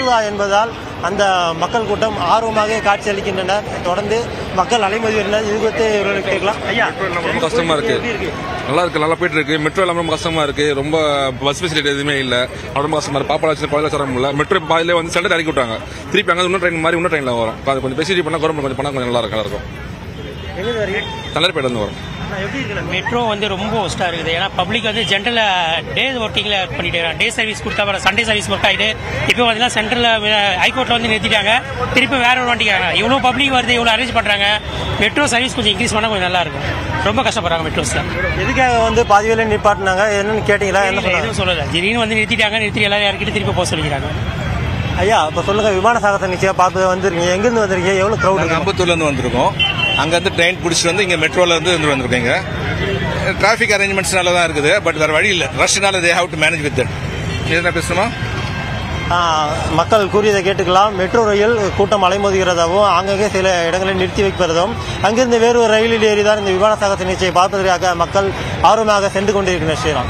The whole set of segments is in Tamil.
திருவிழா என்பதால் அந்த மக்கள் கூட்டம் ஆர்வமாக காட்சியளிக்கின்றனர் தொடர்ந்து மக்கள் அலைமதி வருகின்றனர் இது குறித்து இவர்களுக்கு கேட்கலாம் ஐயா ரொம்ப கஷ்டமா இருக்கு எப்படி இருக்கு நல்லா இருக்கு நல்லா போயிட்டு இருக்கு மெட்ரோ எல்லாமே ரொம்ப கஷ்டமா இருக்கு ரொம்ப பஸ் ஃபெசிலிட்டி எதுவுமே இல்ல அது ரொம்ப கஷ்டமா இருக்கு பாப்பா வச்சு குழந்தை தர முடியல மெட்ரோ பாதிலே வந்து சென்டர் இறக்கி விட்டாங்க திருப்பி அங்க இன்னும் ட்ரெயின் மாதிரி இன்னும் ட்ரெயின்ல வரும் அது கொஞ்சம் ஃபெசிலிட்டி பண்ணா கவர்மெண்ட் கொஞ்சம் பண்ணா கொஞ்சம் நல்லா இருக்கும் நல்லா இருக்கும் எங்கிருந்து வரீங்க தண்டர்பேட் வந்து வரும் அண்ணா, எப்படி இருக்கு மெட்ரோ வந்து ரொம்ப ஒஸ்ட்டாக இருக்குது ஏன்னா பப்ளிக் வந்து ஜென்ரலாக டே ஒர்க்கிங்கில் பண்ணிட்டு இருக்காங்க டே சர்வீஸ் கொடுத்தா அப்புறம் சண்டே சர்வீஸ் ஒர்க் ஆகிட்டு இப்போ பார்த்தீங்கன்னா சென்ட்ரலில் ஹைகோர்ட்டில் வந்து நிறுத்திட்டாங்க திருப்பி வேற ஒரு வண்டிக்காங்க இவ்வளோ பப்ளிக் வருது இவ்வளோ அரேஞ்ச் பண்ணுறாங்க மெட்ரோ சர்வீஸ் கொஞ்சம் இன்க்ரீஸ் பண்ணால் கொஞ்சம் நல்லா இருக்கும் ரொம்ப கஷ்டப்படுறாங்க மெட்ரோஸில் எதுக்காக வந்து பாதி வேலை நிப்பாட்டினாங்க என்னன்னு கேட்டீங்களா என்ன சொன்னாங்க எதுவும் சொல்லலை திடீர்னு வந்து நிறுத்திட்டாங்க நிறுத்தி எல்லாரும் இறக்கிட்டு திருப்பி போக சொல்லிக்கிறாங்க ஐயா இப்ப சொல்லுங்க விமான சாகச நிச்சயம் பார்த்து வந்திருக்கீங்க எங்கிருந்து வந்திருக்கீங்க எவ்வளவு நாங்கள் க்ரௌட் அம்பத்தூர்ல இருந்து வந்திருக்கோம் அங்கேருந்து ட்ரெயின் பிடிச்சிட்டு வந்து இங்கே மெட்ரோல இருந்து வந்து வந்திருக்கீங்க டிராஃபிக் அரேஞ்ச்மெண்ட்ஸ் நல்லா தான் இருக்குது பட் வேற வழி இல்லை ரஷ்னால they have to manage with that என்ன பேசணுமா மக்கள் கூறியதை கேட்டுக்கலாம் மெட்ரோ ரயில் கூட்டம் அலைமோதுகிறதாகவும் ஆங்காங்கே சில இடங்களில் நிறுத்தி வைப்பதும் அங்கிருந்து வேறு ஒரு ரயிலில் ஏறிதான் இந்த விமான சாகச நிச்சயை பார்ப்பதற்காக மக்கள் ஆர்வமாக சென்று கொண்டிருக்கின்றனர் ஸ்ரீராம்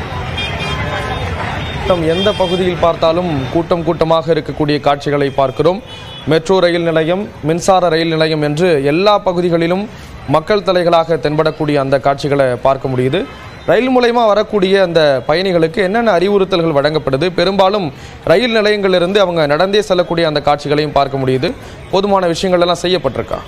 கூட்டம் எந்த பகுதியில் பார்த்தாலும் கூட்டம் கூட்டமாக இருக்கக்கூடிய காட்சிகளை பார்க்கிறோம் மெட்ரோ ரயில் நிலையம் மின்சார ரயில் நிலையம் என்று எல்லா பகுதிகளிலும் மக்கள் தலைகளாக தென்படக்கூடிய அந்த காட்சிகளை பார்க்க முடியுது ரயில் மூலயமா வரக்கூடிய அந்த பயணிகளுக்கு என்னென்ன அறிவுறுத்தல்கள் வழங்கப்படுது பெரும்பாலும் ரயில் நிலையங்களிலிருந்து அவங்க நடந்தே செல்லக்கூடிய அந்த காட்சிகளையும் பார்க்க முடியுது போதுமான விஷயங்கள் எல்லாம் செய்யப்பட்டிருக்கா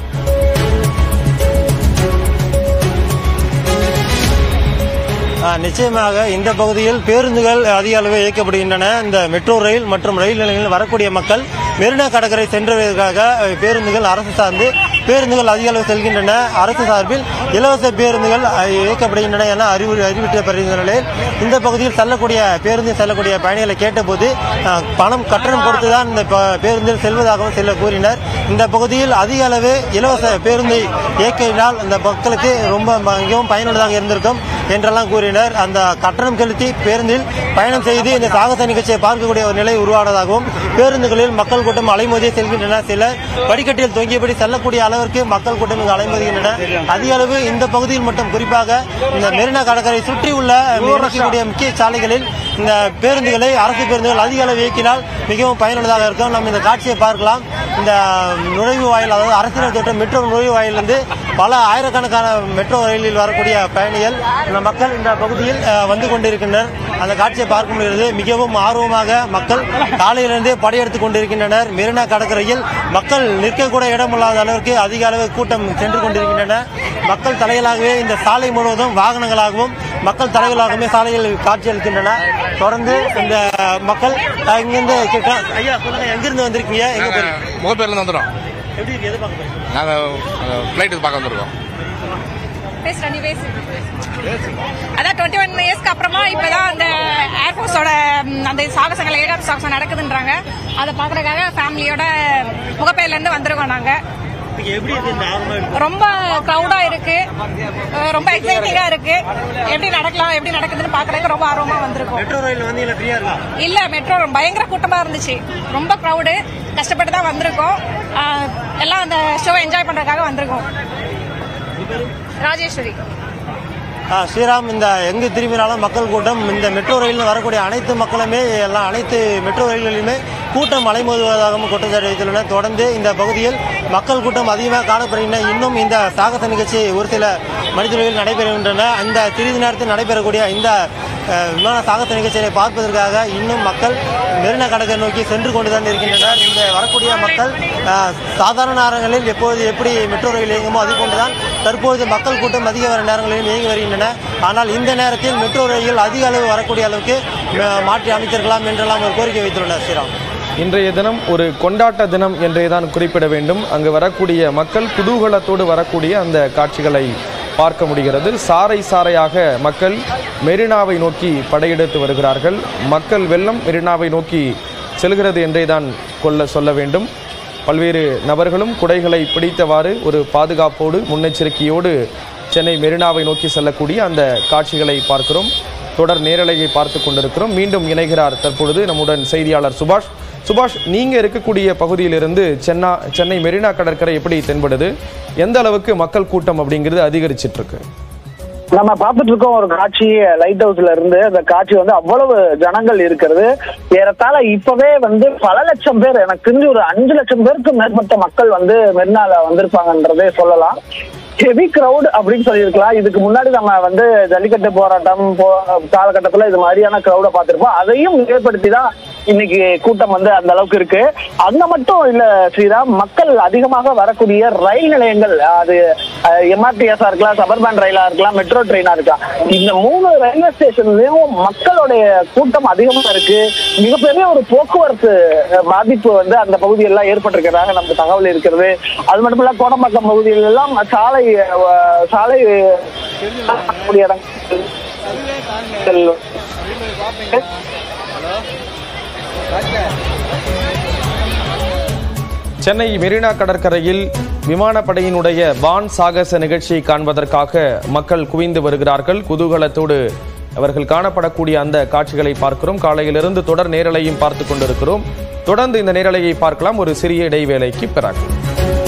ஆ, நிச்சயமாக இந்த பகுதியில் பேருந்துகள் அதிக அளவு இயக்கப்படுகின்றன இந்த மெட்ரோ ரயில் மற்றும் ரயில் நிலையங்களில் வரக்கூடிய மக்கள் மெரினா கடற்கரை சென்றதற்காக அஹ், பேருந்துகள் அரசு சார்ந்து பேருந்துகள் அதிக அளவு செல்கின்றன அரசு சார்பில் இலவச பேருந்துகள் அஹ், இயக்கப்படுகின்றன என அறிவு அறிவிக்கப்படுகின்ற நிலையில் இந்த பகுதியில் செல்லக்கூடிய பேருந்தில் செல்லக்கூடிய பயணிகளை கேட்டபோது அஹ், பணம் கட்டணம் கொடுத்துதான் இந்த ப- பேருந்தில் செல்வதாகவும் சில கூறினர் இந்த பகுதியில் அதிக அளவு இலவச பேருந்தை இயக்கினால் இந்த மக்களுக்கு ரொம்ப மிகவும் பயனுள்ளதாக இருந்திருக்கும் என்றெல்லாம் கூறினர் அந்த கட்டணம் செலுத்தி பேருந்தில் பயணம் செய்து இந்த சாகச நிகழ்ச்சியை பார்க்கக்கூடிய ஒரு நிலை உருவானதாகவும் பேருந்துகளில் மக்கள் கூட்டம் அலைமோதியே செல்கின்றன சிலர் படிக்கட்டில் தொங்கியபடி செல்லக்கூடிய அளவிற்கு மக்கள் கூட்டம் இங்கு அலைமோதுகின்றன அதிக அளவு இந்த பகுதியில் மட்டும் குறிப்பாக இந்த மெரினா கடற்கரை சுற்றி உள்ள இருக்கக்கூடிய முக்கிய சாலைகளில் இந்த பேருந்துகளை அரசு பேருந்துகள் அதிக அளவு இயக்கினால் மிகவும் பயனுள்ளதாக இருக்கும் நம்ம இந்த காட்சியை பார்க்கலாம் இந்த நுழைவு வாயில் அதாவது அரசினர் திட்டம் மெட்ரோ நுழைவு வாயிலிருந்து பல ஆயிரக்கணக்கான மெட்ரோ ரயிலில் வரக்கூடிய பயணிகள் இந்த மக்கள் இந்த பகுதியில் அஹ், வந்து கொண்டிருக்கின்றனர் அந்த காட்சியை பார்க்க முடிகிறது மிகவும் ஆர்வமாக மக்கள் காலையிலிருந்தே படையெடுத்துக் கொண்டிருக்கின்றனர் மெரினா கடற்கரையில் மக்கள் நிற்கக்கூட இடமில்லாத அளவிற்கு அதிக அளவு கூட்டம் சென்று கொண்டிருக்கின்றன மக்கள் தலைகளாகவே இந்த சாலை முழுவதும் வாகனங்களாகவும் மக்கள் தலைகளாகவே சாலையில் காட்சியளிக்கின்றன தொடர்ந்து இந்த மக்கள் அஹ், இங்கிருந்து கேட்க- ஐயா சொல்லுங்க எங்கிருந்து வந்திருக்கீங்க எங்க போறீங்க முகப்பேர்ல இருந்து வந்துடும் எப்படி இருக்கு எது பார்க்க போறீங்க நாங்கள் ஃப்ளைட்டு பார்க்க வந்திருக்கோம் பேசுறேன் நீ பேசு அதான் டுவெண்ட்டி ஒன் இயர்ஸ்க்கு அப்புறமா இப்பதான் அந்த ஏர்ஃபோர்ஸோட ம், அந்த சாகசங்கள் ஏகாப் சாகசம் நடக்குதுன்றாங்க அதை பாக்குறதுக்காக ஃபேமிலியோட முகப்பேர்ல இருந்து வந்திருக்கோம் நாங்க இங்க எப்படி இருக்கு இந்த ஆர்வமா இருக்கு ரொம்ப க்ரௌடா இருக்கு அஹ் ரொம்ப எக்ஸைட்டிங்கா இருக்கு எப்படி நடக்கலாம் எப்படி நடக்குதுன்னு பாக்குறதுக்கு ரொம்ப ஆர்வமா வந்திருக்கோம் மெட்ரோ ரயில் வந்து இல்ல ஃப்ரீயா இருக்கா இல்ல மெட்ரோ பயங்கர கூட்டமா இருந்துச்சு ரொம்ப க்ரௌடு கஷ்டப்பட்டு தான் வந்திருக்கோம் அஹ் எல்லாம் அந்த ஷோ என்ஜாய் பண்றதுக்காக வந்திருக்கோம் ராஜேஸ்வரி ஆ, ஸ்ரீராம் இந்த எங்கு திரும்பினாலும் மக்கள் கூட்டம் இந்த மெட்ரோ ரயிலில் வரக்கூடிய அனைத்து மக்களுமே எல்லாம் அனைத்து மெட்ரோ ரயில்களிலுமே கூட்டம் அலைமோதுவதாகவும் குற்றச்சாட்டு வைத்துள்ளனர் தொடர்ந்து இந்த பகுதியில் மக்கள் கூட்டம் அதிகமாக காணப்படுகின்றன இன்னும் இந்த சாகச நிகழ்ச்சி ஒரு சில மனிதர்கள் நடைபெறுகின்றன அந்த சிறிது நேரத்தில் நடைபெறக்கூடிய இந்த அஹ், விமான சாகச நிகழ்ச்சியை பார்ப்பதற்காக இன்னும் மக்கள் மெரினா கடற்கரை நோக்கி சென்று கொண்டுதான் இருக்கின்றனர் இந்த வரக்கூடிய மக்கள் அஹ், சாதாரண நேரங்களில் எப்போது எப்படி மெட்ரோ ரயில் இயங்குமோ அது போன்றுதான் தற்போது மக்கள் கூட்டம் அதிக வர நேரங்களிலும் இயங்கி வருகின்றன ஆனால் இந்த நேரத்தில் மெட்ரோ ரயில் அதிக அளவு வரக்கூடிய அளவுக்கு அஹ், மாற்றி அமைத்திருக்கலாம் என்றெல்லாம் ஒரு கோரிக்கை வைத்துள்ளனர் ஸ்ரீராம் இன்றைய தினம் ஒரு கொண்டாட்ட தினம் என்றே தான் குறிப்பிட வேண்டும் அங்கு வரக்கூடிய மக்கள் குதூகலத்தோடு வரக்கூடிய அந்த காட்சிகளை பார்க்க முடிகிறது சாறை சாறையாக மக்கள் மெரினாவை நோக்கி படையெடுத்து வருகிறார்கள் மக்கள் வெள்ளம் மெரினாவை நோக்கி செல்கிறது என்றே தான் கொள்ள சொல்ல வேண்டும் பல்வேறு நபர்களும் குடைகளை பிடித்தவாறு ஒரு பாதுகாப்போடு முன்னெச்சரிக்கையோடு சென்னை மெரினாவை நோக்கி செல்லக்கூடிய அந்த காட்சிகளை பார்க்கிறோம் தொடர் நேரலையை பார்த்து கொண்டிருக்கிறோம் மீண்டும் இணைகிறார் தற்பொழுது நம்முடன் செய்தியாளர் சுபாஷ் சுபாஷ் நீங்க இருக்கக்கூடிய பகுதியிலிருந்து சென்னா சென்னை மெரினா கடற்கரை எப்படி தென்படுது எந்த அளவுக்கு மக்கள் கூட்டம் அப்படிங்கிறது அதிகரிச்சிட்டு இருக்கு நம்ம பார்த்துட்டு இருக்கோம் ஒரு காட்சி லைட் ஹவுஸ்ல இருந்து அந்த காட்சி வந்து அவ்வளவு ஜனங்கள் இருக்கிறது ஏறத்தாழ இப்பவே வந்து பல லட்சம் பேர் எனக்கு தெரிஞ்சு ஒரு அஞ்சு லட்சம் பேருக்கு மேற்பட்ட மக்கள் வந்து மெரினால வந்திருப்பாங்கன்றதே சொல்லலாம் ஹெவி கிரவுட் அப்படின்னு சொல்லியிருக்கலாம் இதுக்கு முன்னாடி நம்ம வந்து ஜல்லிக்கட்டு போராட்டம் போ- காலகட்டத்துல இது மாதிரியான கிரௌட பார்த்திருப்போம் அதையும் ஏற்படுத்தி தான் இன்னைக்கு கூட்டம் வந்து அந்த அளவுக்கு இருக்கு அங்க மட்டும் இல்ல ஸ்ரீராம் மக்கள் அதிகமாக வரக்கூடிய ரயில் நிலையங்கள் அது எம்ஆர்டிஎஸ்ஆ இருக்கலாம் சபர்பன் ரயிலா இருக்கலாம் மெட்ரோ ட்ரெயினா இருக்கலாம் இந்த மூணு ரயில்வே ஸ்டேஷன்லயும் மக்களுடைய கூட்டம் அதிகமா இருக்கு மிகப்பெரிய ஒரு போக்குவரத்து அஹ், பாதிப்பு வந்து அந்த பகுதியெல்லாம் ஏற்பட்டிருக்கிறதாக நமக்கு தகவல் இருக்கிறது அது மட்டும் இல்ல கோடம்பாக்கம் பகுதியில் எல்லாம் சாலை அஹ், சாலை கூடிய இடங்கள் சென்னை மெரினா கடற்கரையில் விமானப்படையினுடைய வான் சாகச நிகழ்ச்சியை காண்பதற்காக மக்கள் குவிந்து வருகிறார்கள் குதூகலத்தோடு அவர்கள் காணப்படக்கூடிய அந்த காட்சிகளை பார்க்கிறோம் காலையிலிருந்து தொடர் நேரலையும் பார்த்து கொண்டிருக்கிறோம் தொடர்ந்து இந்த நேரலையை பார்க்கலாம் ஒரு சிறிய இடைவேளைக்கு பிறகு